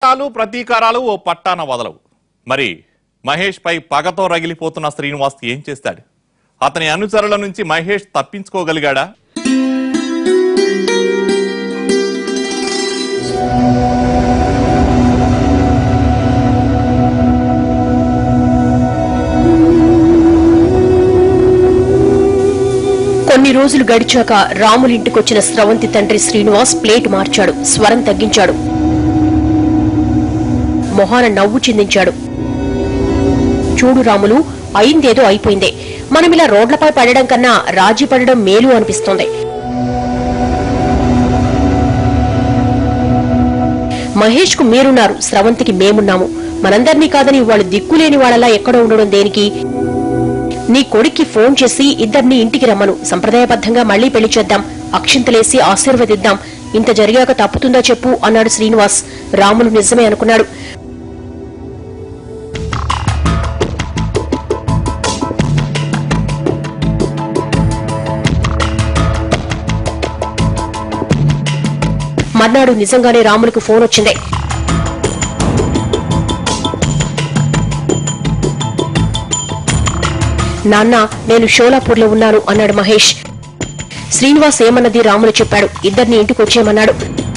కక్షాలు ప్రతీకారాలు ఓ పట్టాన వదలవు మరి మహేష్ పై పగతో రగిలిపోతున్న శ్రీనివాస్ ఏం చేస్తాడు అతని అనుచరుల నుంచి మహేష్ తప్పించుకోగలిగాడా కొన్ని రోజులు గడిచాక రాములింటికొచ్చిన స్రవంతి తండ్రి శ్రీనివాస్ ప్లేట్ మార్చాడు స్వరం తగ్గించాడు మొహాన నవ్వు చిందించాడు చూడు రాములు అయిందేదో అయిపోయిందే మనమిలా రోడ్లపై పడడం కన్నా రాజీ పడడం మేలు అనిపిస్తోంది మహేష్ కు మీరున్నారు స్రవంతికి మేమున్నాము మనందరినీ కాదని వాళ్ళు దిక్కులేని వాళ్ళలా ఎక్కడో ఉండడం దేనికి నీ కొడుక్కి ఫోన్ చేసి ఇద్దరిని ఇంటికి రమ్మను సంప్రదాయబద్ధంగా మళ్లీ పెళ్లి చేద్దాం అక్షింతలేసి ఆశీర్వదిద్దాం ఇంత జరిగాక తప్పుతుందా చెప్పు అన్నాడు శ్రీనివాస్ రాములు నిజమే అనుకున్నాడు మర్నాడు నిజంగానే రాములకు ఫోన్ వచ్చింది నాన్న నేను షోలాపూర్లో ఉన్నాను అన్నాడు మహేష్ శ్రీనివాస్ ఏమన్నది రాములు చెప్పాడు ఇద్దరిని ఇంటికి వచ్చేయమన్నాడు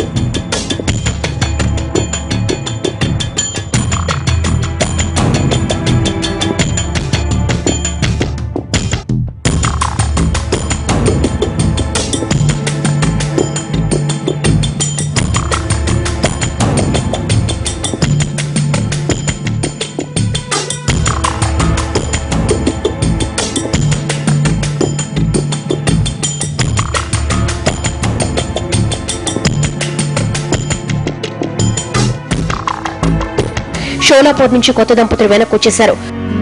షోలాపూర్ నుంచి కొత్త దంపతులు వెనక్కి వచ్చేశారు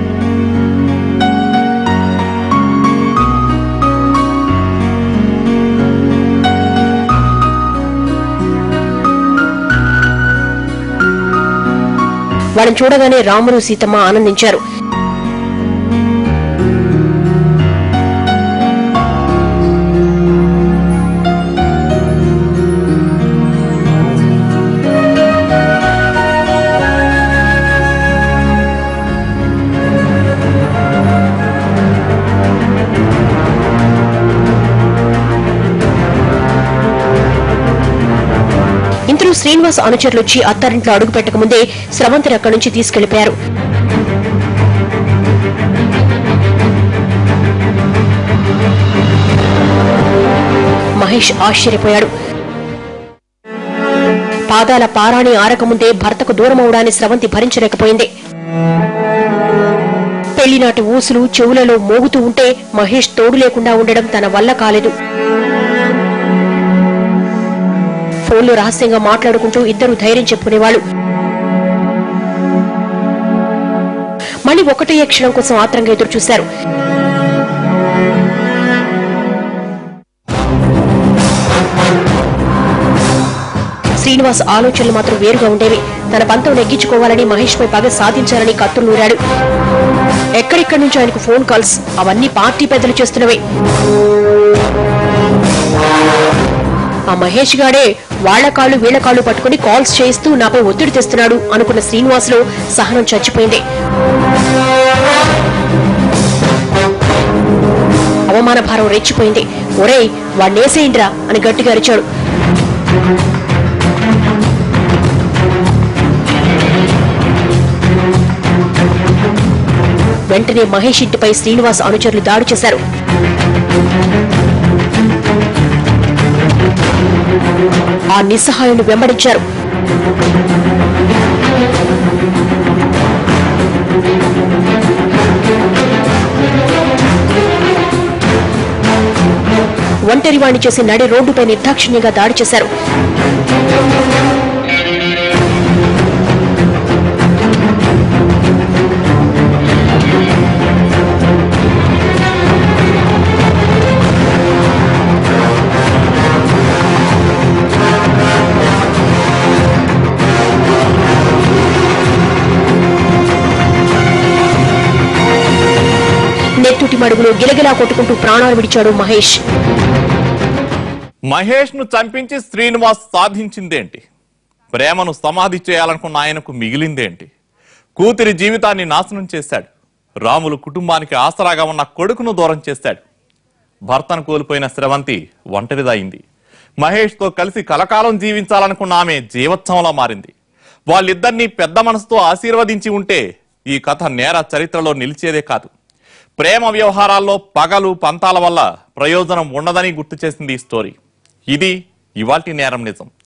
వాళ్ళని చూడగానే రాములు సీతమ్మ ఆనందించారు ఇంతలో శ్రీనివాస్ అనుచరులు వచ్చి అత్తారింట్లో అడుగు పెట్టకముందే స్రవంతిని అక్కడి నుంచి తీసుకెళ్లిపోయారు మహేష్ ఆశ్చర్యపోయాడు పాదాల పారాణి ఆరకముందే భర్తకు దూరమవడాన్ని స్రవంతి భరించలేకపోయింది పెళ్లినాటి ఊసులు చెవులలో మోగుతూ ఉంటే మహేష్ తోడు లేకుండా ఉండడం తన వల్ల కాలేదు ఫోన్లో రహస్యంగా మాట్లాడుకుంటూ ఇద్దరు ధైర్యం చెప్పుకునేవాళ్ళు మళ్ళీ ఒకటే క్షణం కోసం ఆత్రంగా ఎదురు చూశారు శ్రీనివాస్ ఆలోచనలు మాత్రం వేరుగా ఉండేవి తన పంతం నెగ్గించుకోవాలని మహేష్ పై పగ సాధించాలని కత్తులు నూరాడు ఎక్కడెక్కడి నుంచి ఆయనకు ఫోన్ కాల్స్ అవన్నీ పార్టీ పెద్దలు చేస్తున్నవే ఆ మహేష్ గాడే వాళ్ల కాళ్ళు వీళ్ల కాళ్ళు పట్టుకుని కాల్స్ చేయిస్తూ నాపై ఒత్తిడి తెస్తున్నాడు అనుకున్న శ్రీనివాసులో సహనం చచ్చిపోయింది అవమాన భారం రెచ్చిపోయింది ఒరేయ్ వాణ్ణేసేయండిరా అని గట్టిగా అరిచాడు వెంటనే మహేష్ ఇంటిపై శ్రీనివాస్ అనుచరులు దాడి చేశారు ఆ నిస్సహాయుని వెంబడించారు ఒంటరివాణి చేసి నడి రోడ్డుపై నిర్దాక్షిణ్యంగా దాడి చేశారు నెత్తుటి మడుగులో గిలగిలా కొట్టుకుంటూ ప్రాణాలు విడిచాడు మహేష్ మహేష్ ను చంపించి శ్రీనివాస్ సాధించిందేంటి ప్రేమను సమాధి చేయాలనుకున్న ఆయనకు మిగిలిందేంటి కూతురి జీవితాన్ని నాశనం చేశాడు రాములు కుటుంబానికి ఆసరాగా ఉన్న కొడుకును దూరం చేశాడు భర్తను కోల్పోయిన స్రవంతి ఒంటరిదయింది మహేష్తో కలిసి కలకాలం జీవించాలనుకున్న ఆమె జీవోత్సవంలా మారింది వాళ్ళిద్దరినీ పెద్ద మనసుతో ఆశీర్వదించి ఉంటే ఈ కథ నేర చరిత్రలో నిలిచేదే కాదు ప్రేమ వ్యవహారాల్లో పగలు పంతాల వల్ల ప్రయోజనం ఉండదని గుర్తు చేసింది ఈ స్టోరీ ఇది ఇవాల్టి నేరం నిజం